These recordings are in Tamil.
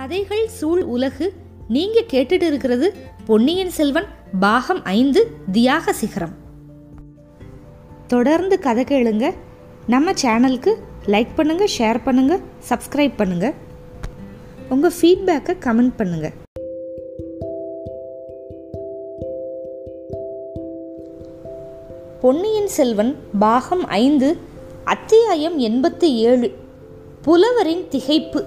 கதைகள் சூழ் உலகு நீங்க கேட்டுட்டு இருக்கிறது பொன்னியின் செல்வன் பாகம் ஐந்து தியாக சிகரம் தொடர்ந்து கதை கேளுங்க நம்ம சேனலுக்கு லைக் பண்ணுங்க ஷேர் பண்ணுங்க சப்ஸ்கிரைப் பண்ணுங்க உங்க ஃபீட்பேக்கை கமெண்ட் பண்ணுங்க பொன்னியின் செல்வன் பாகம் ஐந்து அத்தியாயம் எண்பத்தி ஏழு புலவரின் திகைப்பு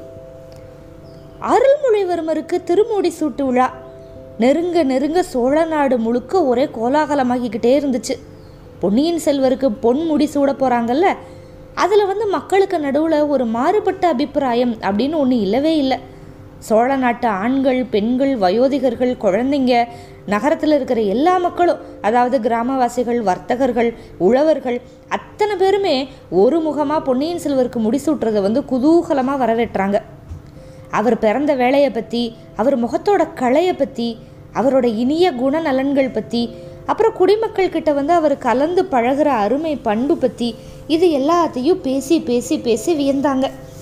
அருள்மொழிவர்மருக்கு திருமுடி சூட்டு விழா நெருங்க நெருங்க சோழ நாடு முழுக்க ஒரே கோலாகலமாகிக்கிட்டே இருந்துச்சு பொன்னியின் செல்வருக்கு பொன் முடி சூட போகிறாங்கல்ல அதில் வந்து மக்களுக்கு நடுவில் ஒரு மாறுபட்ட அபிப்பிராயம் அப்படின்னு ஒன்று இல்லவே இல்லை சோழ நாட்டு ஆண்கள் பெண்கள் வயோதிகர்கள் குழந்தைங்க நகரத்தில் இருக்கிற எல்லா மக்களும் அதாவது கிராமவாசிகள் வர்த்தகர்கள் உழவர்கள் அத்தனை பேருமே ஒரு முகமாக பொன்னியின் செல்வருக்கு முடிசூட்டுறதை வந்து குதூகலமாக வரவேற்றாங்க அவர் பிறந்த வேலையை பற்றி அவர் முகத்தோட கலையை பற்றி அவரோட இனிய குணநலன்கள் பற்றி அப்புறம் குடிமக்கள் கிட்ட வந்து அவர் கலந்து பழகுற அருமை பண்பு பற்றி இது எல்லாத்தையும் பேசி பேசி பேசி வியந்தாங்க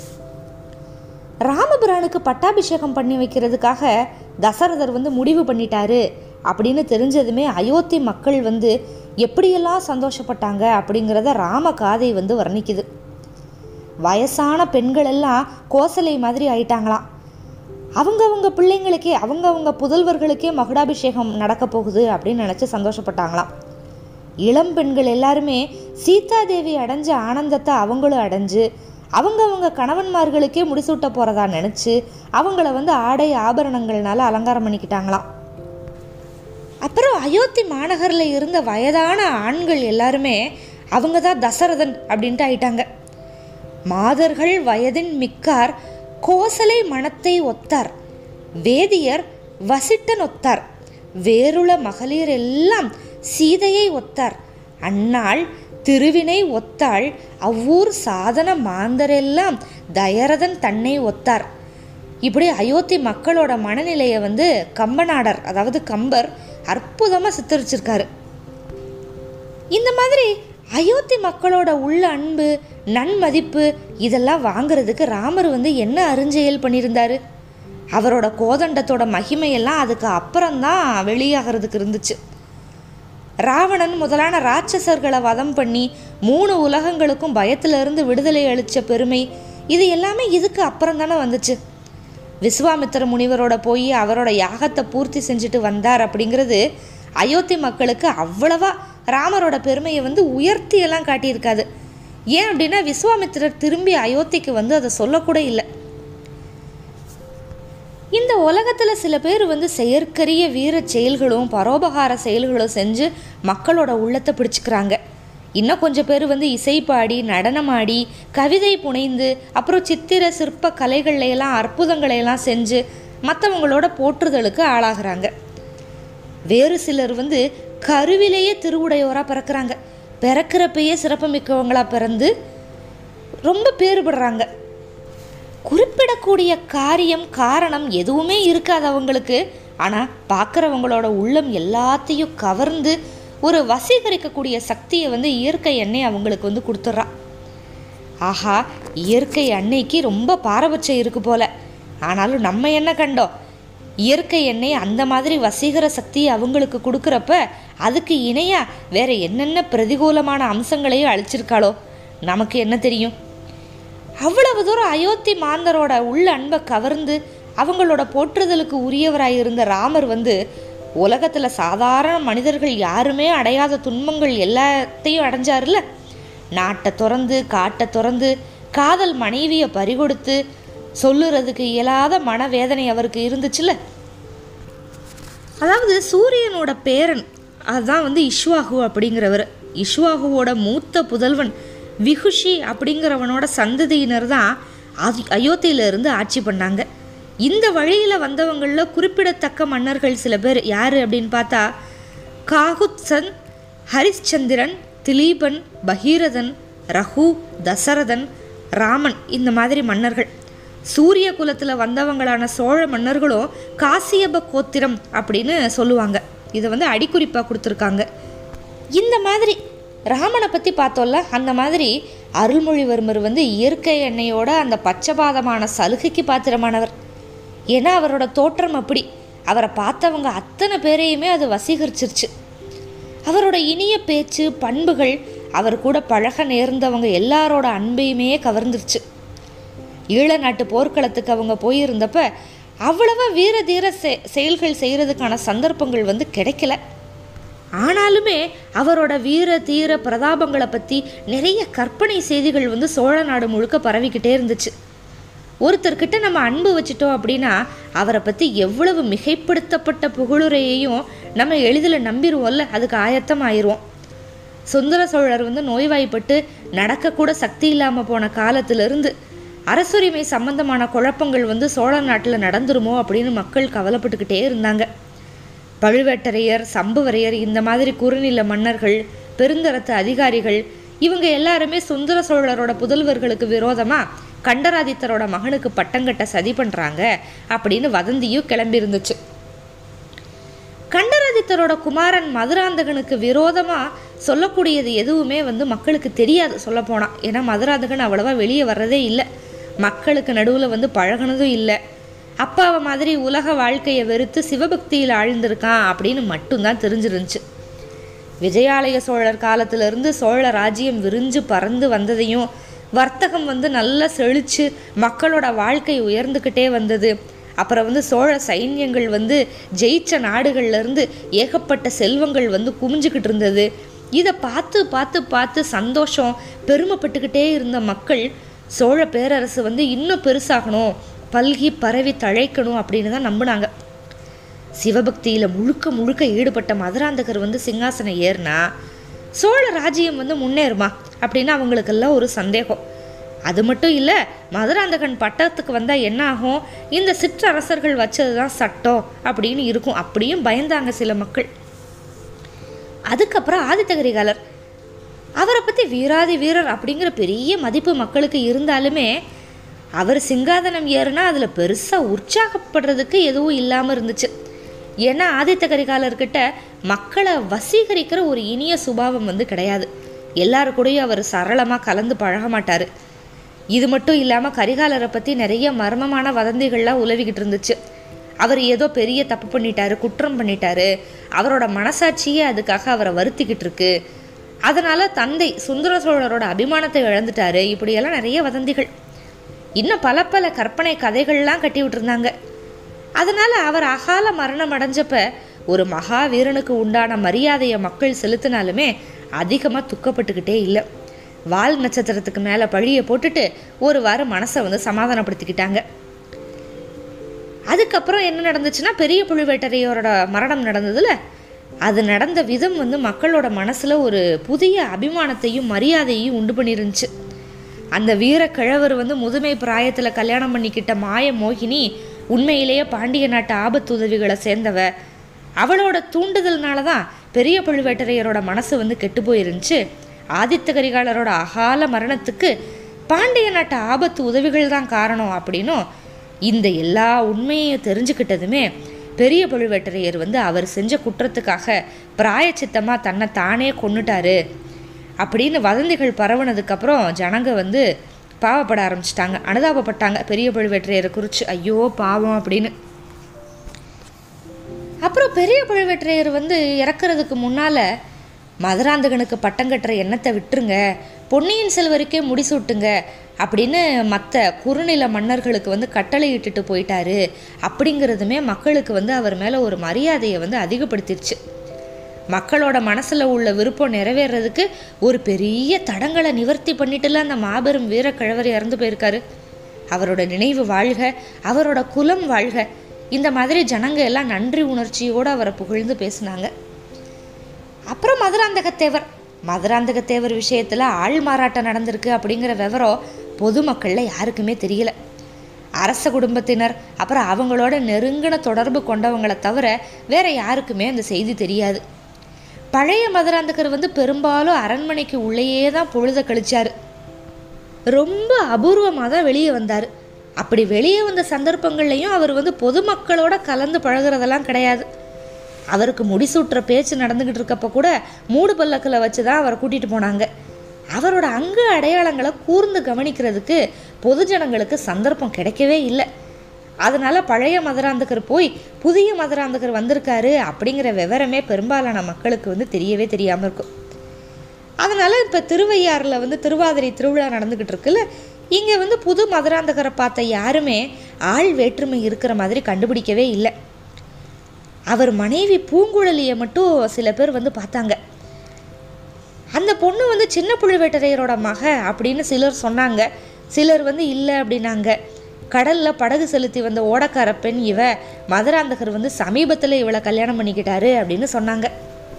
ராமபிரானுக்கு பட்டாபிஷேகம் பண்ணி வைக்கிறதுக்காக தசரதர் வந்து முடிவு பண்ணிட்டாரு அப்படின்னு தெரிஞ்சதுமே அயோத்தி மக்கள் வந்து எப்படியெல்லாம் சந்தோஷப்பட்டாங்க அப்படிங்கிறத ராம காதை வந்து வர்ணிக்குது வயசான பெண்கள் எல்லாம் கோசலை மாதிரி ஆயிட்டாங்களாம் அவங்கவங்க பிள்ளைங்களுக்கே அவங்கவங்க புதல்வர்களுக்கே மகுடாபிஷேகம் நடக்க போகுது அப்படின்னு நினச்சி சந்தோஷப்பட்டாங்களாம் இளம் பெண்கள் எல்லாருமே சீதாதேவி அடைஞ்ச ஆனந்தத்தை அவங்களும் அடைஞ்சு அவங்கவங்க கணவன்மார்களுக்கே முடிசூட்ட போகிறதா நினச்சி அவங்கள வந்து ஆடை ஆபரணங்கள்னால அலங்காரம் பண்ணிக்கிட்டாங்களாம் அப்புறம் அயோத்தி மாநகரில் இருந்த வயதான ஆண்கள் எல்லாருமே அவங்க தான் தசரதன் அப்படின்ட்டு ஆயிட்டாங்க மாதர்கள் வயதின் மிக்கார் கோசலை மனத்தை ஒத்தார் வேதியர் வசிட்டன் ஒத்தார் வேறுள மகளிர் எல்லாம் சீதையை ஒத்தார் அன்னாள் திருவினை ஒத்தாள் அவ்வூர் சாதன மாந்தரெல்லாம் தயரதன் தன்னை ஒத்தார் இப்படி அயோத்தி மக்களோட மனநிலையை வந்து கம்பநாடர் அதாவது கம்பர் அற்புதமாக சித்தரிச்சிருக்காரு இந்த மாதிரி அயோத்தி மக்களோட உள்ள அன்பு நன்மதிப்பு இதெல்லாம் வாங்குறதுக்கு ராமர் வந்து என்ன அருஞ்செயல் பண்ணியிருந்தாரு அவரோட கோதண்டத்தோட மகிமையெல்லாம் அதுக்கு அப்புறம்தான் வெளியாகிறதுக்கு இருந்துச்சு ராவணன் முதலான ராட்சசர்களை வதம் பண்ணி மூணு உலகங்களுக்கும் பயத்திலிருந்து விடுதலை அளித்த பெருமை இது எல்லாமே இதுக்கு அப்புறம் தானே வந்துச்சு விஸ்வாமித்திர முனிவரோட போய் அவரோட யாகத்தை பூர்த்தி செஞ்சுட்டு வந்தார் அப்படிங்கிறது அயோத்தி மக்களுக்கு அவ்வளவா ராமரோட பெருமையை வந்து உயர்த்தி எல்லாம் காட்டியிருக்காது ஏன் அப்படின்னா விஸ்வாமித்திரர் திரும்பி அயோத்திக்கு வந்து அதை சொல்லக்கூட இல்லை இந்த உலகத்தில் சில பேர் வந்து செயற்கரிய வீர செயல்களும் பரோபகார செயல்களும் செஞ்சு மக்களோட உள்ளத்தை பிடிச்சிக்கிறாங்க இன்னும் கொஞ்சம் பேர் வந்து இசைப்பாடி நடனமாடி கவிதை புனைந்து அப்புறம் சித்திர சிற்ப கலைகள்ல எல்லாம் அற்புதங்களை எல்லாம் செஞ்சு மற்றவங்களோட போற்றுதலுக்கு ஆளாகிறாங்க வேறு சிலர் வந்து கருவிலேயே திருவுடையோராக பிறக்கிறாங்க பிறக்கிறப்பயே சிறப்புமிக்கவங்களாக பிறந்து ரொம்ப பேறுபடுறாங்க குறிப்பிடக்கூடிய காரியம் காரணம் எதுவுமே இருக்காது அவங்களுக்கு ஆனால் பார்க்குறவங்களோட உள்ளம் எல்லாத்தையும் கவர்ந்து ஒரு வசீகரிக்கக்கூடிய சக்தியை வந்து இயற்கை எண்ணெய் அவங்களுக்கு வந்து கொடுத்துட்றா ஆஹா இயற்கை அன்னைக்கு ரொம்ப பாரபட்சம் இருக்கு போல ஆனாலும் நம்ம என்ன கண்டோம் இயற்கை எண்ணெய் அந்த மாதிரி வசீகர சக்தியை அவங்களுக்கு கொடுக்குறப்ப அதுக்கு இணையாக வேற என்னென்ன பிரதிகூலமான அம்சங்களையும் அழிச்சிருக்காளோ நமக்கு என்ன தெரியும் அவ்வளவு தூரம் அயோத்தி மாந்தரோட உள்ள அன்பை கவர்ந்து அவங்களோட போற்றுதலுக்கு உரியவராக இருந்த ராமர் வந்து உலகத்தில் சாதாரண மனிதர்கள் யாருமே அடையாத துன்பங்கள் எல்லாத்தையும் அடைஞ்சாருல்ல நாட்டை திறந்து காட்டை திறந்து காதல் மனைவியை பறிகொடுத்து சொல்லுறதுக்கு இயலாத மனவேதனை அவருக்கு இருந்துச்சுல்ல அதாவது சூரியனோட பேரன் அதுதான் வந்து இஷ்வாகு அப்படிங்கிறவர் இஷ்வாகுவோட மூத்த புதல்வன் விகுஷி அப்படிங்கிறவனோட சந்ததியினர் தான் அதி- அயோத்தியில இருந்து ஆட்சி பண்ணாங்க இந்த வழியில் வந்தவங்களில் குறிப்பிடத்தக்க மன்னர்கள் சில பேர் யார் அப்படின்னு பார்த்தா காகுத்சன் ஹரிశ్చந்திரன் திலீபன் பகீரதன் ரகு தசரதன் ராமன் இந்த மாதிரி மன்னர்கள் சூரிய குலத்தில் வந்தவங்களான சோழ மன்னர்களும் காசியப கோத்திரம் அப்படின்னு சொல்லுவாங்க இதை வந்து அடிக்குறிப்பாக கொடுத்துருக்காங்க இந்த மாதிரி ராமனை பற்றி பார்த்தோம்ல அந்த மாதிரி அருள்மொழிவர்மர் வந்து இயற்கை எண்ணெயோட அந்த பச்சபாதமான சலுகைக்கு பாத்திரமானவர் ஏன்னா அவரோட தோற்றம் அப்படி அவரை பார்த்தவங்க அத்தனை பேரையுமே அது வசீகரிச்சிருச்சு அவரோட இனிய பேச்சு பண்புகள் அவர் கூட பழக நேர்ந்தவங்க எல்லாரோட அன்பையுமே கவர்ந்துருச்சு ஈழ நாட்டு போர்க்களத்துக்கு அவங்க போயிருந்தப்ப அவ்வளவா வீர தீர செ- செயல்கள் செய்கிறதுக்கான சந்தர்ப்பங்கள் வந்து கிடைக்கல ஆனாலுமே அவரோட வீர தீர பிரதாபங்களை பற்றி நிறைய கற்பனை செய்திகள் வந்து சோழ நாடு முழுக்க பரவிக்கிட்டே இருந்துச்சு ஒருத்தர்கிட்ட நம்ம அன்பு வச்சுட்டோம் அப்படின்னா அவரை பற்றி எவ்வளவு மிகைப்படுத்தப்பட்ட புகழுரையையும் நம்ம எளிதில் நம்பிடுவோம்ல அதுக்கு ஆயத்தம் ஆயிடுவோம் சுந்தர சோழர் வந்து நோய்வாய்ப்பட்டு நடக்கக்கூட சக்தி இல்லாமல் போன காலத்திலிருந்து அரசுரிமை சம்பந்தமான குழப்பங்கள் வந்து சோழ நாட்டில் நடந்துருமோ அப்படின்னு மக்கள் கவலைப்பட்டுக்கிட்டே இருந்தாங்க பழுவேட்டரையர் சம்புவரையர் இந்த மாதிரி குறுநில மன்னர்கள் பெருந்தரத்து அதிகாரிகள் இவங்க எல்லாருமே சுந்தர சோழரோட புதல்வர்களுக்கு விரோதமா கண்டராதித்தரோட மகனுக்கு பட்டங்கட்ட சதி பண்றாங்க அப்படின்னு வதந்தியும் கிளம்பி இருந்துச்சு கண்டராதித்தரோட குமாரன் மதுராந்தகனுக்கு விரோதமா சொல்லக்கூடியது எதுவுமே வந்து மக்களுக்கு தெரியாது சொல்லப்போனா ஏன்னா மதுராந்தகன் அவ்வளவா வெளியே வர்றதே இல்லை மக்களுக்கு நடுவில் வந்து பழகுனதும் இல்லை அப்பாவை மாதிரி உலக வாழ்க்கையை வெறுத்து சிவபக்தியில் ஆழ்ந்திருக்கான் அப்படின்னு மட்டும்தான் தெரிஞ்சிருந்துச்சு விஜயாலய சோழர் காலத்திலிருந்து சோழ ராஜ்யம் விரிஞ்சு பறந்து வந்ததையும் வர்த்தகம் வந்து நல்லா செழிச்சு மக்களோட வாழ்க்கை உயர்ந்துக்கிட்டே வந்தது அப்புறம் வந்து சோழ சைன்யங்கள் வந்து ஜெயிச்ச நாடுகள்ல இருந்து ஏகப்பட்ட செல்வங்கள் வந்து குமிஞ்சுக்கிட்டு இருந்தது இதை பார்த்து பார்த்து பார்த்து சந்தோஷம் பெருமைப்பட்டுக்கிட்டே இருந்த மக்கள் சோழ பேரரசு வந்து இன்னும் பெருசாகணும் பல்கி பரவி தழைக்கணும் அப்படின்னு தான் நம்பினாங்க சிவபக்தியில் முழுக்க முழுக்க ஈடுபட்ட மதுராந்தகர் வந்து சிங்காசனம் ஏறினா சோழ ராஜ்யம் வந்து முன்னேறுமா அப்படின்னு அவங்களுக்கெல்லாம் ஒரு சந்தேகம் அது மட்டும் இல்லை மதுராந்தகன் பட்டத்துக்கு வந்தால் என்ன ஆகும் இந்த சிற்றரசர்கள் வச்சது தான் சட்டம் அப்படின்னு இருக்கும் அப்படியும் பயந்தாங்க சில மக்கள் அதுக்கப்புறம் ஆதித்த கரிகாலர் அவரை பற்றி வீராதி வீரர் அப்படிங்கிற பெரிய மதிப்பு மக்களுக்கு இருந்தாலுமே அவர் சிங்காதனம் ஏறுனா அதில் பெருசாக உற்சாகப்படுறதுக்கு எதுவும் இல்லாமல் இருந்துச்சு ஏன்னா ஆதித்த கரிகாலர்கிட்ட மக்களை வசீகரிக்கிற ஒரு இனிய சுபாவம் வந்து கிடையாது எல்லாரு கூடயும் அவர் சரளமாக கலந்து பழக மாட்டார் இது மட்டும் இல்லாமல் கரிகாலரை பற்றி நிறைய மர்மமான வதந்திகள்லாம் உலவிக்கிட்டு இருந்துச்சு அவர் ஏதோ பெரிய தப்பு பண்ணிட்டாரு குற்றம் பண்ணிட்டாரு அவரோட மனசாட்சியே அதுக்காக அவரை வருத்திக்கிட்டு இருக்கு அதனால தந்தை சுந்தர சோழரோட அபிமானத்தை இழந்துட்டாரு இப்படியெல்லாம் நிறைய வதந்திகள் இன்னும் பல பல கற்பனை கதைகள்லாம் கட்டி விட்டுருந்தாங்க அதனால அவர் அகால மரணம் அடைஞ்சப்ப ஒரு மகா வீரனுக்கு உண்டான மரியாதையை மக்கள் செலுத்தினாலுமே அதிகமாக துக்கப்பட்டுக்கிட்டே இல்லை வால் நட்சத்திரத்துக்கு மேலே பழியை போட்டுட்டு ஒரு வாரம் மனசை வந்து சமாதானப்படுத்திக்கிட்டாங்க அதுக்கப்புறம் என்ன நடந்துச்சுன்னா பெரிய புழுவேட்டரையோரோட மரணம் நடந்ததுல அது நடந்த விதம் வந்து மக்களோட மனசில் ஒரு புதிய அபிமானத்தையும் மரியாதையும் உண்டு பண்ணிருந்துச்சு அந்த வீர கிழவர் வந்து முதுமை பிராயத்தில் கல்யாணம் பண்ணிக்கிட்ட மாய மோகினி உண்மையிலேயே பாண்டிய நாட்டு ஆபத்து உதவிகளை சேர்ந்தவ அவளோட தூண்டுதல்னால தான் பெரிய பழுவேட்டரையரோட மனசு வந்து கெட்டு போயிருந்துச்சு ஆதித்த கரிகாலரோட அகால மரணத்துக்கு பாண்டிய நாட்டு ஆபத்து உதவிகள் தான் காரணம் அப்படின்னும் இந்த எல்லா உண்மையையும் தெரிஞ்சுக்கிட்டதுமே பெரிய பழுவேட்டரையர் வந்து அவர் செஞ்ச குற்றத்துக்காக பிராயச்சித்தமாக தன்னை தானே கொன்னுட்டாரு அப்படின்னு வதந்திகள் பரவுனதுக்கப்புறம் ஜனங்க வந்து பாவப்பட ஆரம்பிச்சிட்டாங்க அனுதாபப்பட்டாங்க பெரிய பழுவேட்டரையரை குறித்து ஐயோ பாவம் அப்படின்னு அப்புறம் பெரிய பழுவேட்டரையர் வந்து இறக்குறதுக்கு முன்னால் மதுராந்தகனுக்கு பட்டம் கட்டுற எண்ணத்தை விட்டுருங்க பொன்னியின் செல்வருக்கே முடிசூட்டுங்க அப்படின்னு மற்ற குறுநில மன்னர்களுக்கு வந்து கட்டளை இட்டுட்டு போயிட்டாரு அப்படிங்கிறதுமே மக்களுக்கு வந்து அவர் மேலே ஒரு மரியாதையை வந்து அதிகப்படுத்திடுச்சு மக்களோட மனசில் உள்ள விருப்பம் நிறைவேறதுக்கு ஒரு பெரிய தடங்களை நிவர்த்தி பண்ணிட்டுல அந்த மாபெரும் வீரக்கிழவர் இறந்து போயிருக்காரு அவரோட நினைவு வாழ்க அவரோட குலம் வாழ்க இந்த மாதிரி ஜனங்க எல்லாம் நன்றி உணர்ச்சியோடு அவரை புகழ்ந்து பேசினாங்க அப்புறம் மதுராந்தகத்தேவர் மதுராந்தகத்தேவர் விஷயத்தில் ஆள் மாறாட்டம் நடந்திருக்கு அப்படிங்கிற விவரம் பொதுமக்களில் யாருக்குமே தெரியல அரச குடும்பத்தினர் அப்புறம் அவங்களோட நெருங்கின தொடர்பு கொண்டவங்களை தவிர வேற யாருக்குமே அந்த செய்தி தெரியாது பழைய மதுராந்தகர் வந்து பெரும்பாலும் அரண்மனைக்கு உள்ளேயே தான் பொழுத கழிச்சாரு ரொம்ப அபூர்வமாக தான் வெளியே வந்தார் அப்படி வெளியே வந்த சந்தர்ப்பங்கள்லையும் அவர் வந்து பொதுமக்களோட கலந்து பழகுறதெல்லாம் கிடையாது அவருக்கு முடிசூட்டுற பேச்சு நடந்துக்கிட்டு இருக்கப்ப கூட மூடு பல்லக்கில் வச்சு தான் அவரை கூட்டிகிட்டு போனாங்க அவரோட அங்க அடையாளங்களை கூர்ந்து கவனிக்கிறதுக்கு பொதுஜனங்களுக்கு சந்தர்ப்பம் கிடைக்கவே இல்லை அதனால பழைய மதுராந்தகர் போய் புதிய மதுராந்தகர் வந்திருக்காரு அப்படிங்கிற விவரமே பெரும்பாலான மக்களுக்கு வந்து தெரியவே தெரியாமல் இருக்கும் அதனால் இப்போ திருவையாறில் வந்து திருவாதிரை திருவிழா நடந்துக்கிட்டு இருக்குல்ல இங்கே வந்து புது மதுராந்தகரை பார்த்த யாருமே ஆள் வேற்றுமை இருக்கிற மாதிரி கண்டுபிடிக்கவே இல்லை அவர் மனைவி பூங்குழலியை மட்டும் சில பேர் வந்து பார்த்தாங்க அந்த பொண்ணு வந்து சின்ன புழுவேட்டரையரோட மக அப்படின்னு சிலர் சொன்னாங்க சிலர் வந்து இல்லை அப்படின்னாங்க கடலில் படகு செலுத்தி வந்த ஓடக்கார பெண் இவ மதுராந்தகர் வந்து சமீபத்தில் இவளை கல்யாணம் பண்ணிக்கிட்டாரு அப்படின்னு சொன்னாங்க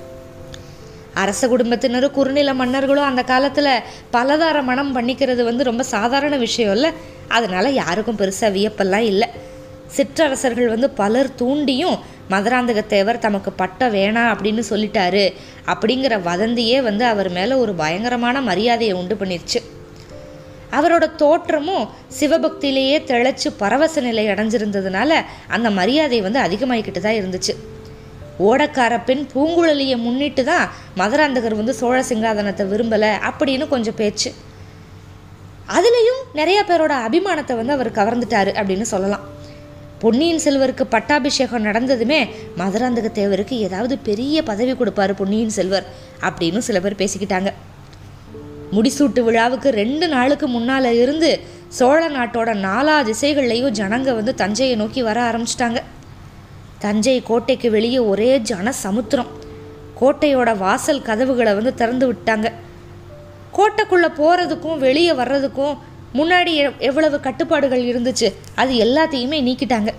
அரச குடும்பத்தினரும் குறுநில மன்னர்களும் அந்த காலத்தில் பலதார மனம் பண்ணிக்கிறது வந்து ரொம்ப சாதாரண விஷயம் இல்லை அதனால யாருக்கும் பெருசாக வியப்பெல்லாம் இல்லை சிற்றரசர்கள் வந்து பலர் தூண்டியும் மதுராந்தகத்தேவர் தமக்கு பட்டம் வேணாம் அப்படின்னு சொல்லிட்டாரு அப்படிங்கிற வதந்தியே வந்து அவர் மேலே ஒரு பயங்கரமான மரியாதையை உண்டு பண்ணிருச்சு அவரோட தோற்றமும் சிவபக்தியிலேயே திளைச்சு பரவச நிலை அடைஞ்சிருந்ததுனால அந்த மரியாதை வந்து அதிகமாகிக்கிட்டு தான் இருந்துச்சு ஓடக்கார பெண் பூங்குழலியை முன்னிட்டு தான் மதுராந்தகர் வந்து சோழ சிங்காதனத்தை விரும்பலை அப்படின்னு கொஞ்சம் பேச்சு அதுலேயும் நிறைய பேரோட அபிமானத்தை வந்து அவர் கவர்ந்துட்டாரு அப்படின்னு சொல்லலாம் பொன்னியின் செல்வருக்கு பட்டாபிஷேகம் நடந்ததுமே மதுராந்தக தேவருக்கு ஏதாவது பெரிய பதவி கொடுப்பாரு பொன்னியின் செல்வர் அப்படின்னு சில பேர் பேசிக்கிட்டாங்க முடிசூட்டு விழாவுக்கு ரெண்டு நாளுக்கு முன்னால் இருந்து சோழ நாட்டோட நாலா திசைகள்லையும் ஜனங்க வந்து தஞ்சையை நோக்கி வர ஆரம்பிச்சிட்டாங்க தஞ்சை கோட்டைக்கு வெளியே ஒரே ஜன சமுத்திரம் கோட்டையோட வாசல் கதவுகளை வந்து திறந்து விட்டாங்க கோட்டைக்குள்ளே போகிறதுக்கும் வெளியே வர்றதுக்கும் முன்னாடி எவ்- எவ்வளவு கட்டுப்பாடுகள் இருந்துச்சு அது எல்லாத்தையுமே நீக்கிட்டாங்க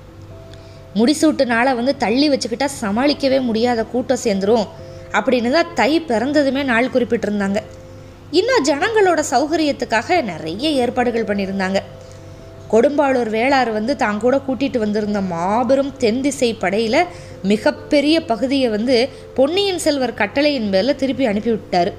முடிசூட்டு நாளை வந்து தள்ளி வச்சுக்கிட்டா சமாளிக்கவே முடியாத கூட்டம் சேர்ந்துரும் அப்படின்னு தான் தை பிறந்ததுமே நாள் குறிப்பிட்டிருந்தாங்க இன்னும் ஜனங்களோட சௌகரியத்துக்காக நிறைய ஏற்பாடுகள் பண்ணியிருந்தாங்க கொடும்பாளூர் வேளார் வந்து தான் கூட கூட்டிட்டு வந்திருந்த மாபெரும் தென் திசை படையில மிகப்பெரிய பகுதியை வந்து பொன்னியின் செல்வர் கட்டளையின் மேல திருப்பி அனுப்பி விட்டாரு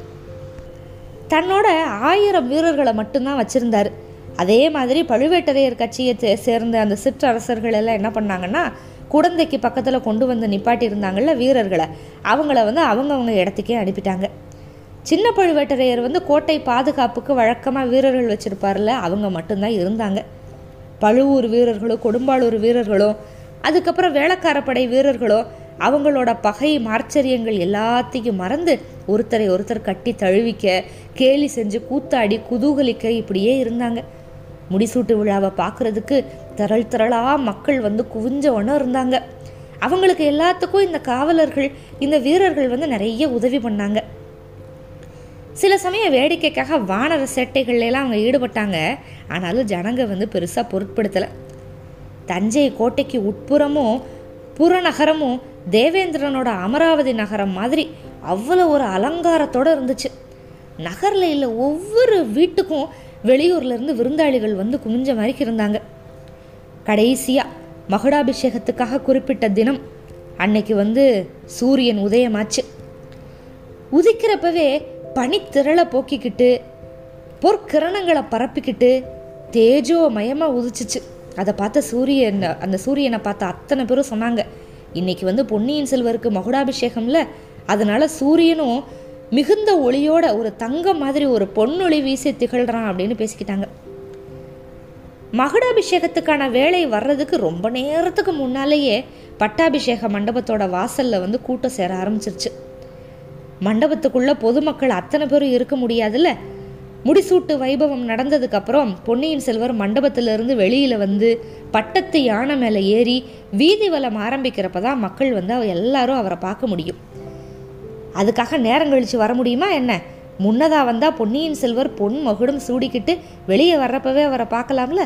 தன்னோட ஆயிரம் வீரர்களை மட்டும்தான் வச்சிருந்தாரு அதே மாதிரி பழுவேட்டரையர் கட்சியை சே- சேர்ந்த அந்த சிற்றரசர்கள் எல்லாம் என்ன பண்ணாங்கன்னா குடந்தைக்கு பக்கத்தில் கொண்டு வந்து நிப்பாட்டி இருந்தாங்கல்ல வீரர்களை அவங்கள வந்து அவங்கவங்க இடத்துக்கே அனுப்பிட்டாங்க சின்ன பழுவேட்டரையர் வந்து கோட்டை பாதுகாப்புக்கு வழக்கமாக வீரர்கள் வச்சிருப்பார்ல அவங்க மட்டும்தான் இருந்தாங்க பழுவூர் வீரர்களும் கொடும்பாளூர் வீரர்களும் அதுக்கப்புறம் வேளக்காரப்படை வீரர்களும் அவங்களோட பகை மார்ச்சரியங்கள் எல்லாத்தையும் மறந்து ஒருத்தரை ஒருத்தர் கட்டி தழுவிக்க கேலி செஞ்சு கூத்தாடி குதூகலிக்க இப்படியே இருந்தாங்க முடிசூட்டு விழாவை பார்க்குறதுக்கு திரள் திரளா மக்கள் வந்து குவிஞ்ச ஒன்று இருந்தாங்க அவங்களுக்கு எல்லாத்துக்கும் இந்த காவலர்கள் இந்த வீரர்கள் வந்து நிறைய உதவி பண்ணாங்க சில சமயம் வேடிக்கைக்காக வானர சேட்டைகள்ல எல்லாம் அவங்க ஈடுபட்டாங்க ஆனாலும் ஜனங்க வந்து பெருசாக பொருட்படுத்தலை தஞ்சை கோட்டைக்கு உட்புறமும் புறநகரமும் தேவேந்திரனோட அமராவதி நகரம் மாதிரி அவ்வளோ ஒரு அலங்காரத்தோடு இருந்துச்சு நகரில் இல்லை ஒவ்வொரு வீட்டுக்கும் வெளியூர்ல இருந்து விருந்தாளிகள் வந்து குமிஞ்ச மாதிரி இருந்தாங்க கடைசியாக மகுடாபிஷேகத்துக்காக குறிப்பிட்ட தினம் அன்னைக்கு வந்து சூரியன் உதயமாச்சு உதிக்கிறப்பவே பனித்திரளை போக்கிக்கிட்டு பொற்கிரணங்களை பரப்பிக்கிட்டு தேஜோமயமாக உதிச்சிச்சு அதை பார்த்த சூரியன் அந்த சூரியனை பார்த்த அத்தனை பேரும் சொன்னாங்க இன்னைக்கு வந்து பொன்னியின் செல்வருக்கு மகுடாபிஷேகம்ல அதனால சூரியனும் மிகுந்த ஒளியோட ஒரு தங்கம் மாதிரி ஒரு பொன்னொளி வீசி திகழ்றான் அப்படின்னு பேசிக்கிட்டாங்க மகுடாபிஷேகத்துக்கான வேலை வர்றதுக்கு ரொம்ப நேரத்துக்கு முன்னாலேயே பட்டாபிஷேக மண்டபத்தோட வாசல்ல வந்து கூட்டம் சேர ஆரம்பிச்சிருச்சு மண்டபத்துக்குள்ள பொதுமக்கள் அத்தனை பேரும் இருக்க முடியாதுல்ல முடிசூட்டு வைபவம் நடந்ததுக்கு அப்புறம் பொன்னியின் செல்வர் மண்டபத்திலிருந்து வெளியில வந்து பட்டத்து யானை மேலே ஏறி வீதி வலம் ஆரம்பிக்கிறப்ப தான் மக்கள் வந்து அவ எல்லாரும் அவரை பார்க்க முடியும் அதுக்காக நேரம் கழிச்சு வர முடியுமா என்ன முன்னதா வந்தா பொன்னியின் செல்வர் பொன் மகுடம் சூடிக்கிட்டு வெளியே வர்றப்பவே அவரை பார்க்கலாம்ல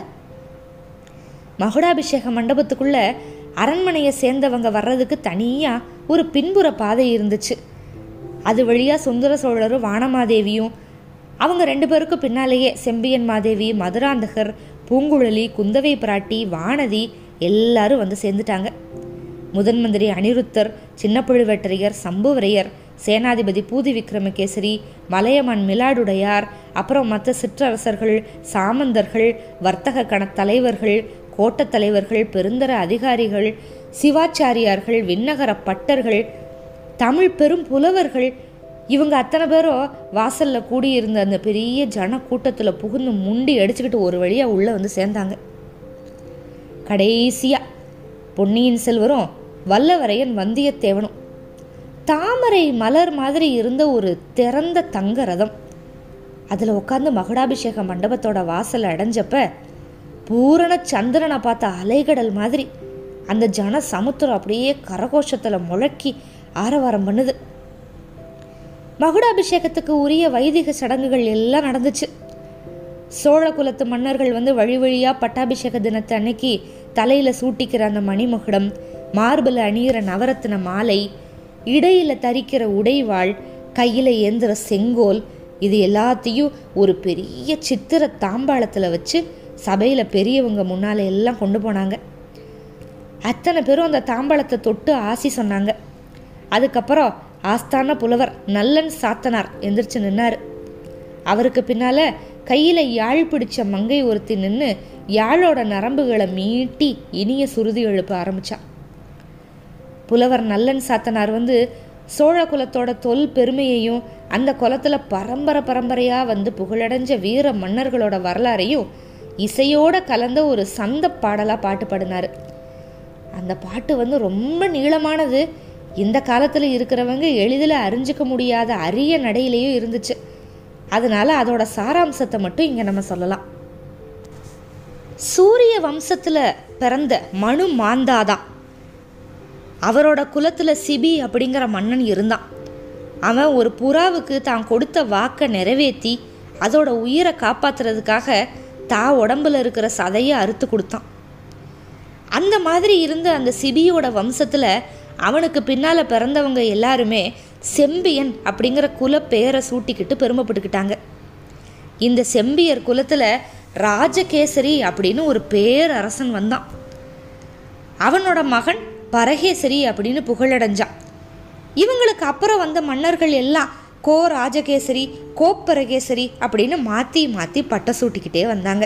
மகுடாபிஷேக மண்டபத்துக்குள்ள அரண்மனையை சேர்ந்தவங்க வர்றதுக்கு தனியா ஒரு பின்புற பாதை இருந்துச்சு அது வழியா சுந்தர சோழரும் வானமாதேவியும் அவங்க ரெண்டு பேருக்கும் பின்னாலேயே செம்பியன் மாதேவி மதுராந்தகர் பூங்குழலி குந்தவை பிராட்டி வானதி எல்லாரும் வந்து சேர்ந்துட்டாங்க முதன் மந்திரி அனிருத்தர் சின்ன பழுவேட்டரையர் சம்புவரையர் சேனாதிபதி பூதி விக்ரமகேசரி மலையமான் மிலாடுடையார் அப்புறம் மற்ற சிற்றரசர்கள் சாமந்தர்கள் வர்த்தக கண தலைவர்கள் கோட்டத் தலைவர்கள் பெருந்தர அதிகாரிகள் சிவாச்சாரியார்கள் விண்ணகர பட்டர்கள் தமிழ் பெரும் புலவர்கள் இவங்க அத்தனை பேரும் வாசல்ல கூடியிருந்த அந்த பெரிய ஜன கூட்டத்தில் புகுந்து முண்டி அடிச்சுக்கிட்டு ஒரு வழியாக உள்ளே வந்து சேர்ந்தாங்க கடைசியாக பொன்னியின் செல்வரும் வல்லவரையன் வந்தியத்தேவனும் தாமரை மலர் மாதிரி இருந்த ஒரு திறந்த தங்க ரதம் அதில் உட்காந்து மகுடாபிஷேக மண்டபத்தோட வாசல் அடைஞ்சப்ப பூரண சந்திரனை பார்த்த அலைகடல் மாதிரி அந்த ஜன சமுத்திரம் அப்படியே கரகோஷத்தில் முழக்கி ஆரவாரம் பண்ணுது மகுடாபிஷேகத்துக்கு உரிய வைதிக சடங்குகள் எல்லாம் நடந்துச்சு சோழ குலத்து மன்னர்கள் வந்து வழி வழியாக பட்டாபிஷேக தினத்தை அன்னைக்கு தலையில் சூட்டிக்கிற அந்த மணிமகுடம் மார்பில் அணியிற நவரத்தின மாலை இடையில் தரிக்கிற உடைவாள் கையில் ஏந்துற செங்கோல் இது எல்லாத்தையும் ஒரு பெரிய சித்திர தாம்பாளத்தில் வச்சு சபையில் பெரியவங்க முன்னால் எல்லாம் கொண்டு போனாங்க அத்தனை பேரும் அந்த தாம்பாளத்தை தொட்டு ஆசி சொன்னாங்க அதுக்கப்புறம் ஆஸ்தான புலவர் நல்லன் சாத்தனார் எந்திரிச்சு நின்னார் அவருக்கு பின்னால் கையில் யாழ் பிடிச்ச மங்கை ஒருத்தி நின்று யாழோட நரம்புகளை மீட்டி இனிய சுருதி எழுப்ப ஆரம்பிச்சான் புலவர் நல்லன் சாத்தனார் வந்து சோழ குலத்தோட தொல் பெருமையையும் அந்த குலத்தில் பரம்பரை பரம்பரையாக வந்து புகழடைஞ்ச வீர மன்னர்களோட வரலாறையும் இசையோட கலந்த ஒரு சந்த பாடலாக பாட்டு பாடினார் அந்த பாட்டு வந்து ரொம்ப நீளமானது இந்த காலத்தில் இருக்கிறவங்க எளிதில் அறிஞ்சிக்க முடியாத அரிய நடையிலையும் இருந்துச்சு அதனால அதோட சாராம்சத்தை மட்டும் இங்கே நம்ம சொல்லலாம் சூரிய வம்சத்தில் பிறந்த மனு மாந்தாதான் அவரோட குலத்தில் சிபி அப்படிங்கிற மன்னன் இருந்தான் அவன் ஒரு புறாவுக்கு தான் கொடுத்த வாக்கை நிறைவேற்றி அதோட உயிரை காப்பாத்துறதுக்காக தா உடம்புல இருக்கிற சதையை அறுத்து கொடுத்தான் அந்த மாதிரி இருந்த அந்த சிபியோட வம்சத்தில் அவனுக்கு பின்னால் பிறந்தவங்க எல்லாருமே செம்பியன் அப்படிங்கிற குல பேரை சூட்டிக்கிட்டு பெருமைப்பட்டுக்கிட்டாங்க இந்த செம்பியர் குலத்தில் ராஜகேசரி அப்படின்னு ஒரு பேரரசன் வந்தான் அவனோட மகன் பரகேசரி அப்படின்னு புகழடைஞ்சான் இவங்களுக்கு அப்புறம் வந்த மன்னர்கள் எல்லாம் கோ ராஜகேசரி கோப்பரகேசரி அப்படின்னு மாற்றி மாற்றி பட்டை சூட்டிக்கிட்டே வந்தாங்க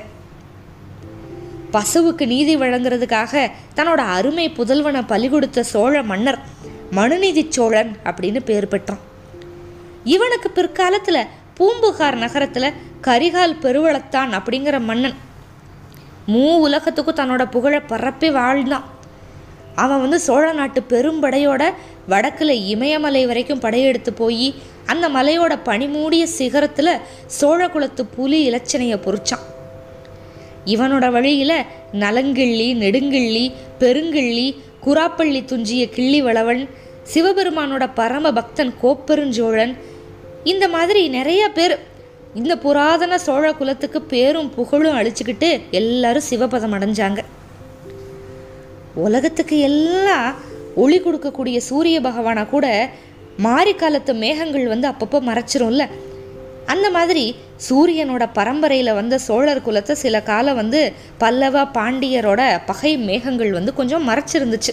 பசுவுக்கு நீதி வழங்குறதுக்காக தன்னோட அருமை புதல்வனை பலி கொடுத்த சோழ மன்னர் மனுநீதி சோழன் அப்படின்னு பேர் பெற்றான் இவனுக்கு பிற்காலத்தில் பூம்புகார் நகரத்தில் கரிகால் பெருவளத்தான் அப்படிங்கிற மன்னன் மூ உலகத்துக்கும் தன்னோட புகழை பரப்பி வாழ்ந்தான் அவன் வந்து சோழ நாட்டு பெரும்படையோட வடக்கில் இமயமலை வரைக்கும் படையெடுத்து போய் அந்த மலையோட பனிமூடிய சிகரத்தில் சோழகுலத்து புலி இலச்சனையை பொறிச்சான் இவனோட வழியில் நலங்கிள்ளி நெடுங்கிள்ளி பெருங்கிள்ளி குராப்பள்ளி துஞ்சிய கிள்ளி வளவன் சிவபெருமானோட பரம பக்தன் கோப்பெருஞ்சோழன் இந்த மாதிரி நிறைய பேர் இந்த புராதன சோழ குலத்துக்கு பேரும் புகழும் அழிச்சுக்கிட்டு எல்லாரும் சிவபதம் அடைஞ்சாங்க உலகத்துக்கு எல்லாம் ஒளி கொடுக்கக்கூடிய சூரிய பகவானை கூட மாரிக்காலத்து மேகங்கள் வந்து அப்பப்போ மறைச்சிரும்ல அந்த மாதிரி சூரியனோட பரம்பரையில் வந்த சோழர் குலத்தை சில காலம் வந்து பல்லவ பாண்டியரோட பகை மேகங்கள் வந்து கொஞ்சம் மறைச்சிருந்துச்சு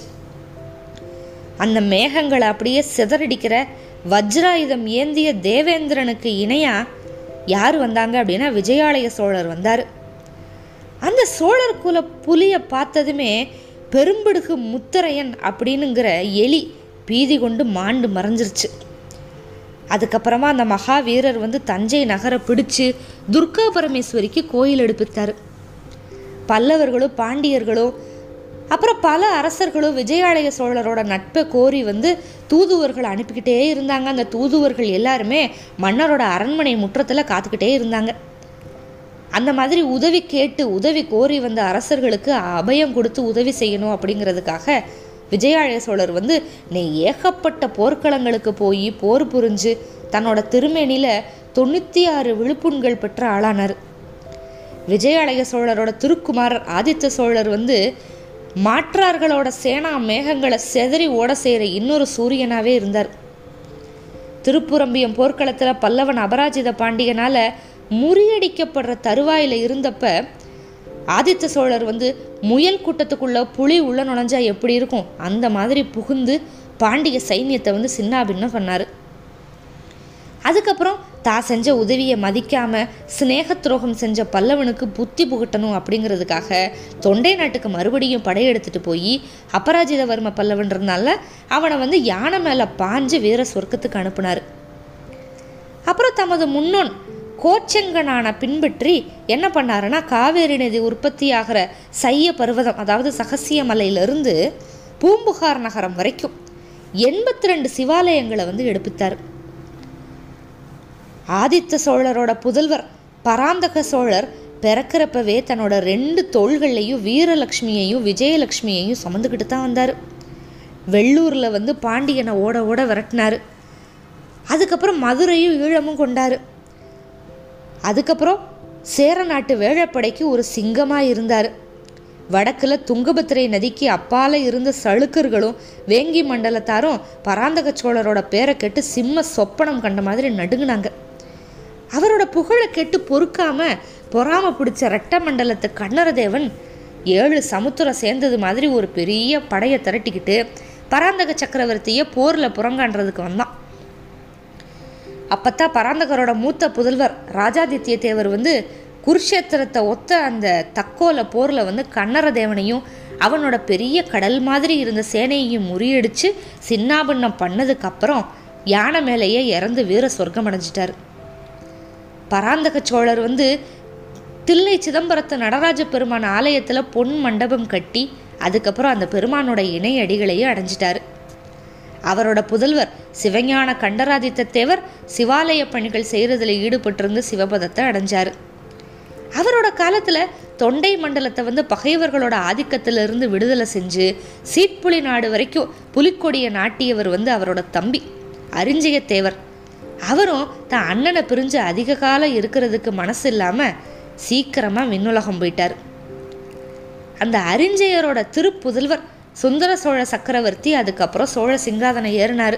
அந்த மேகங்களை அப்படியே சிதறடிக்கிற வஜ்ராயுதம் ஏந்திய தேவேந்திரனுக்கு இணையாக யார் வந்தாங்க அப்படின்னா விஜயாலய சோழர் வந்தார் அந்த சோழர் குல புலியை பார்த்ததுமே பெரும்பிடுகு முத்தரையன் அப்படின்னுங்கிற எலி பீதி கொண்டு மாண்டு மறைஞ்சிருச்சு அதுக்கப்புறமா அந்த மகாவீரர் வந்து தஞ்சை நகரை பிடிச்சு துர்கா பரமேஸ்வரிக்கு கோயில் எடுப்பித்தார் பல்லவர்களும் பாண்டியர்களும் அப்புறம் பல அரசர்களும் விஜயாலய சோழரோட நட்பை கோரி வந்து தூதுவர்கள் அனுப்பிக்கிட்டே இருந்தாங்க அந்த தூதுவர்கள் எல்லாருமே மன்னரோட அரண்மனை முற்றத்தில் காத்துக்கிட்டே இருந்தாங்க அந்த மாதிரி உதவி கேட்டு உதவி கோரி வந்த அரசர்களுக்கு அபயம் கொடுத்து உதவி செய்யணும் அப்படிங்கிறதுக்காக விஜயாலய சோழர் வந்து நீ ஏகப்பட்ட போர்க்களங்களுக்கு போய் போர் புரிஞ்சு தன்னோட திருமேனியில் தொண்ணூற்றி ஆறு விழுப்புண்கள் பெற்ற ஆளானார் விஜயாலய சோழரோட திருக்குமாரர் ஆதித்த சோழர் வந்து மாற்றார்களோட சேனா மேகங்களை செதறி ஓட செய்கிற இன்னொரு சூரியனாகவே இருந்தார் திருப்புரம்பியம் போர்க்களத்தில் பல்லவன் அபராஜித பாண்டியனால் முறியடிக்கப்படுற தருவாயில் இருந்தப்ப ஆதித்த சோழர் வந்து முயல் கூட்டத்துக்குள்ள புலி உள்ள நுழைஞ்சா எப்படி இருக்கும் அந்த மாதிரி புகுந்து பாண்டிய சைன்யத்தை வந்து சின்னாபின்னம் பண்ணார் அதுக்கப்புறம் தான் செஞ்ச உதவியை மதிக்காம சிநேக துரோகம் செஞ்ச பல்லவனுக்கு புத்தி புகட்டணும் அப்படிங்கிறதுக்காக தொண்டை நாட்டுக்கு மறுபடியும் படையெடுத்துட்டு போய் அபராஜிதவர்ம பல்லவன் இருந்தால அவனை வந்து யானை மேலே பாஞ்சு வீர சொர்க்கத்துக்கு அனுப்புனார் அப்புறம் தமது முன்னோன் கோச்செங்கனான பின்பற்றி என்ன பண்ணாருன்னா காவேரி நதி உற்பத்தி ஆகிற சைய பர்வதம் அதாவது சகசிய மலையிலிருந்து பூம்புகார் நகரம் வரைக்கும் எண்பத்தி ரெண்டு சிவாலயங்களை வந்து எடுப்பித்தார் ஆதித்த சோழரோட புதல்வர் பராந்தக சோழர் பிறக்கிறப்பவே தன்னோட ரெண்டு தோள்கள்லையும் வீரலக்ஷ்மியையும் விஜயலக்ஷ்மியையும் சுமந்துக்கிட்டு தான் வந்தார் வெள்ளூரில் வந்து பாண்டியனை ஓட ஓட விரட்டினார் அதுக்கப்புறம் மதுரையும் ஈழமும் கொண்டார் அதுக்கப்புறம் சேர நாட்டு வேழப்படைக்கு ஒரு சிங்கமாக இருந்தார் வடக்கில் துங்கபத்திரை நதிக்கு அப்பால இருந்த சளுக்கர்களும் வேங்கி மண்டலத்தாரும் பராந்தக சோழரோட பேரை கேட்டு சிம்ம சொப்பனம் கண்ட மாதிரி நடுங்கினாங்க அவரோட புகழை கேட்டு பொறுக்காம பொறாம பிடிச்ச ரெட்ட மண்டலத்து கண்ணரதேவன் ஏழு சமுத்திரம் சேர்ந்தது மாதிரி ஒரு பெரிய படையை திரட்டிக்கிட்டு பராந்தக சக்கரவர்த்தியை போரில் புறங்கான்றதுக்கு வந்தான் அப்பத்தான் பராந்தகரோட மூத்த புதல்வர் ராஜாதித்ய தேவர் வந்து குருஷேத்திரத்தை ஒத்த அந்த தக்கோல போரில் வந்து கண்ணரதேவனையும் அவனோட பெரிய கடல் மாதிரி இருந்த சேனையையும் முறியடிச்சு சின்னாபின்னம் பண்ணதுக்கப்புறம் யானை மேலேயே இறந்து வீர சொர்க்கம் அடைஞ்சிட்டார் பராந்தக சோழர் வந்து தில்லை சிதம்பரத்து நடராஜ பெருமான் ஆலயத்தில் பொன் மண்டபம் கட்டி அதுக்கப்புறம் அந்த பெருமானோட இணையடிகளையும் அடைஞ்சிட்டாரு அவரோட புதல்வர் சிவஞான கண்டராதித்த தேவர் சிவாலய பணிகள் செய்கிறதுல ஈடுபட்டிருந்து சிவபதத்தை அடைஞ்சார் அவரோட காலத்தில் தொண்டை மண்டலத்தை வந்து பகைவர்களோட ஆதிக்கத்திலிருந்து விடுதலை செஞ்சு சீட்புலி நாடு வரைக்கும் புலிக்கொடியை நாட்டியவர் வந்து அவரோட தம்பி அரிஞ்சய தேவர் அவரும் தான் அண்ணனை பிரிஞ்சு அதிக காலம் இருக்கிறதுக்கு மனசு இல்லாமல் சீக்கிரமாக விண்ணுலகம் போயிட்டார் அந்த அரிஞ்சயரோட திருப்புதல்வர் சுந்தர சோழ சக்கரவர்த்தி அதுக்கப்புறம் சோழ சிங்காதனம் ஏறினார்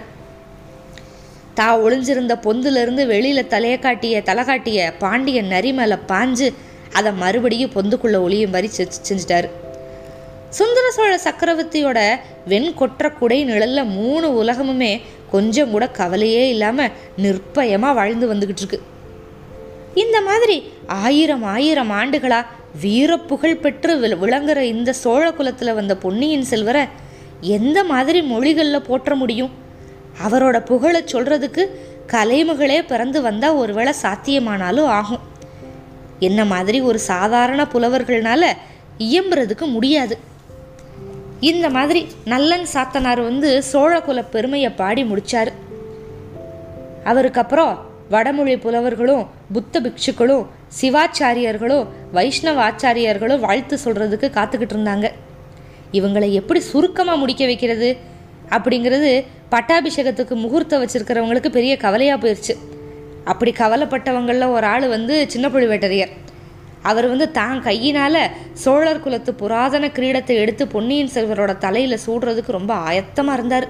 தா ஒளிஞ்சிருந்த பொந்துலேருந்து வெளியில் தலையை காட்டிய தலை காட்டிய பாண்டியன் நரி மேலே பாஞ்சு அதை மறுபடியும் பொந்துக்குள்ளே ஒளியும் மாதிரி செஞ்சு செஞ்சிட்டாரு சுந்தர சோழ சக்கரவர்த்தியோட வெண்கொற்ற குடை நிழல்ல மூணு உலகமுமே கொஞ்சம் கூட கவலையே இல்லாமல் நிர்பயமாக வாழ்ந்து வந்துக்கிட்டு இருக்கு இந்த மாதிரி ஆயிரம் ஆயிரம் ஆண்டுகளா வீரப்புகழ் பெற்று வி- விளங்குற இந்த சோழ குலத்தில் வந்த பொன்னியின் செல்வரை எந்த மாதிரி மொழிகளில் போற்ற முடியும் அவரோட புகழை சொல்றதுக்கு கலைமகளே பிறந்து வந்தால் ஒருவேளை சாத்தியமானாலும் ஆகும் என்ன மாதிரி ஒரு சாதாரண புலவர்கள்னால இயம்புறதுக்கு முடியாது இந்த மாதிரி நல்லன் சாத்தனார் வந்து சோழகுல பெருமையை பாடி முடிச்சாரு அவருக்கு அப்புறம் வடமொழி புலவர்களும் புத்த பிக்ஷுக்களும் சிவாச்சாரியர்களும் வைஷ்ணவ ஆச்சாரியர்களும் வாழ்த்து சொல்றதுக்கு காத்துக்கிட்டு இருந்தாங்க இவங்களை எப்படி சுருக்கமாக முடிக்க வைக்கிறது அப்படிங்கிறது பட்டாபிஷேகத்துக்கு முகூர்த்தம் வச்சிருக்கிறவங்களுக்கு பெரிய கவலையாக போயிடுச்சு அப்படி கவலைப்பட்டவங்களில் ஒரு ஆள் வந்து சின்ன புழுவேட்டரையர் அவர் வந்து தான் கையினால் சோழர் குலத்து புராதன கிரீடத்தை எடுத்து பொன்னியின் செல்வரோட தலையில் சூடுறதுக்கு ரொம்ப ஆயத்தமாக இருந்தார்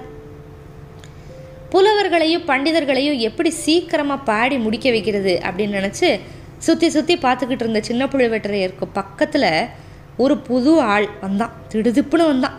புலவர்களையும் பண்டிதர்களையும் எப்படி சீக்கிரமாக பாடி முடிக்க வைக்கிறது அப்படின்னு நினச்சி சுற்றி சுற்றி பார்த்துக்கிட்டு இருந்த சின்ன புழுவேட்டரையருக்கு பக்கத்தில் ஒரு புது ஆள் வந்தான் திடுதிப்புன்னு வந்தான்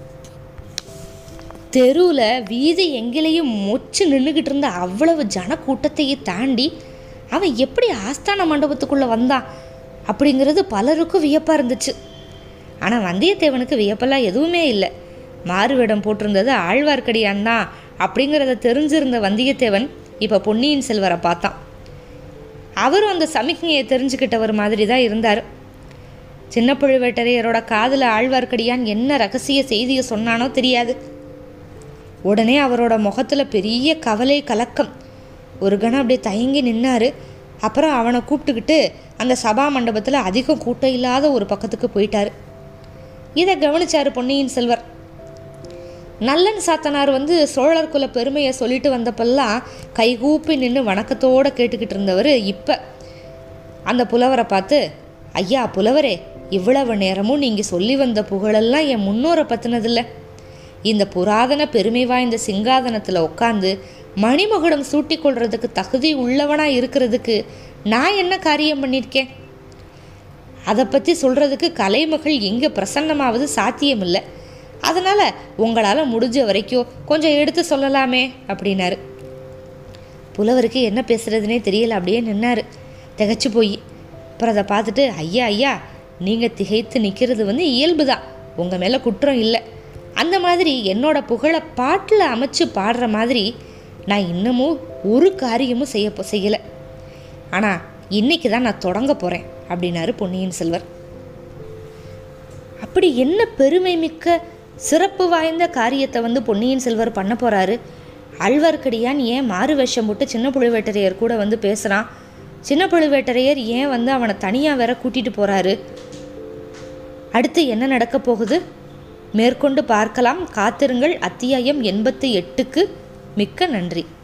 தெருவில் வீதி எங்கிலையும் மொச்சு நின்றுக்கிட்டு இருந்த அவ்வளவு ஜனக்கூட்டத்தையும் தாண்டி அவன் எப்படி ஆஸ்தான மண்டபத்துக்குள்ளே வந்தான் அப்படிங்கிறது பலருக்கும் வியப்பாக இருந்துச்சு ஆனால் வந்தியத்தேவனுக்கு வியப்பெல்லாம் எதுவுமே இல்லை மாறுவேடம் போட்டிருந்தது ஆழ்வார்க்கடியான் தான் அப்படிங்கிறத தெரிஞ்சிருந்த வந்தியத்தேவன் இப்போ பொன்னியின் செல்வரை பார்த்தான் அவரும் அந்த சமிக்ஞையை தெரிஞ்சுக்கிட்டவர் மாதிரி தான் இருந்தார் சின்ன பழுவேட்டரையரோட காதில் ஆழ்வார்க்கடியான் என்ன ரகசிய செய்தியை சொன்னானோ தெரியாது உடனே அவரோட முகத்தில் பெரிய கவலை கலக்கம் ஒரு கணம் அப்படியே தயங்கி நின்னாரு அப்புறம் அவனை கூப்பிட்டுக்கிட்டு அந்த சபா மண்டபத்தில் அதிகம் கூட்டம் இல்லாத ஒரு பக்கத்துக்கு போயிட்டாரு இதை கவனிச்சாரு பொன்னியின் செல்வர் நல்லன் சாத்தனார் வந்து சோழர் குல பெருமையை சொல்லிட்டு வந்தப்பெல்லாம் கைகூப்பி நின்று வணக்கத்தோடு கேட்டுக்கிட்டு இருந்தவர் இப்போ அந்த புலவரை பார்த்து ஐயா புலவரே இவ்வளவு நேரமும் நீங்கள் சொல்லி வந்த புகழெல்லாம் என் முன்னோரை பற்றினதில்ல இந்த புராதன பெருமை வாய்ந்த சிங்காதனத்தில் உட்காந்து மணிமகுடம் சூட்டிக் கொள்றதுக்கு தகுதி உள்ளவனாக இருக்கிறதுக்கு நான் என்ன காரியம் பண்ணியிருக்கேன் அதை பற்றி சொல்கிறதுக்கு கலைமகள் எங்கே பிரசன்னமாவது சாத்தியமில்லை அதனால் உங்களால் முடிஞ்ச வரைக்கும் கொஞ்சம் எடுத்து சொல்லலாமே அப்படின்னாரு புலவருக்கு என்ன பேசுறதுனே தெரியல அப்படியே நின்னாரு திகைச்சு போய் அப்புறம் அதை பார்த்துட்டு ஐயா ஐயா நீங்கள் திகைத்து நிற்கிறது வந்து இயல்பு தான் உங்கள் மேலே குற்றம் இல்லை அந்த மாதிரி என்னோட புகழை பாட்டில் அமைச்சு பாடுற மாதிரி நான் இன்னமும் ஒரு காரியமும் செய்ய செய்யலை ஆனால் இன்னைக்கு தான் நான் தொடங்க போகிறேன் அப்படின்னாரு பொன்னியின் செல்வர் அப்படி என்ன பெருமை மிக்க சிறப்பு வாய்ந்த காரியத்தை வந்து பொன்னியின் செல்வர் பண்ண போகிறாரு ஆழ்வார்க்கடியான் ஏன் மாறு வேஷம் போட்டு சின்ன புழுவேட்டரையர் கூட வந்து பேசுகிறான் சின்ன புழுவேட்டரையர் ஏன் வந்து அவனை தனியாக வேற கூட்டிகிட்டு போகிறாரு அடுத்து என்ன நடக்க போகுது மேற்கொண்டு பார்க்கலாம் காத்திருங்கள் அத்தியாயம் எண்பத்தி எட்டுக்கு மிக்க நன்றி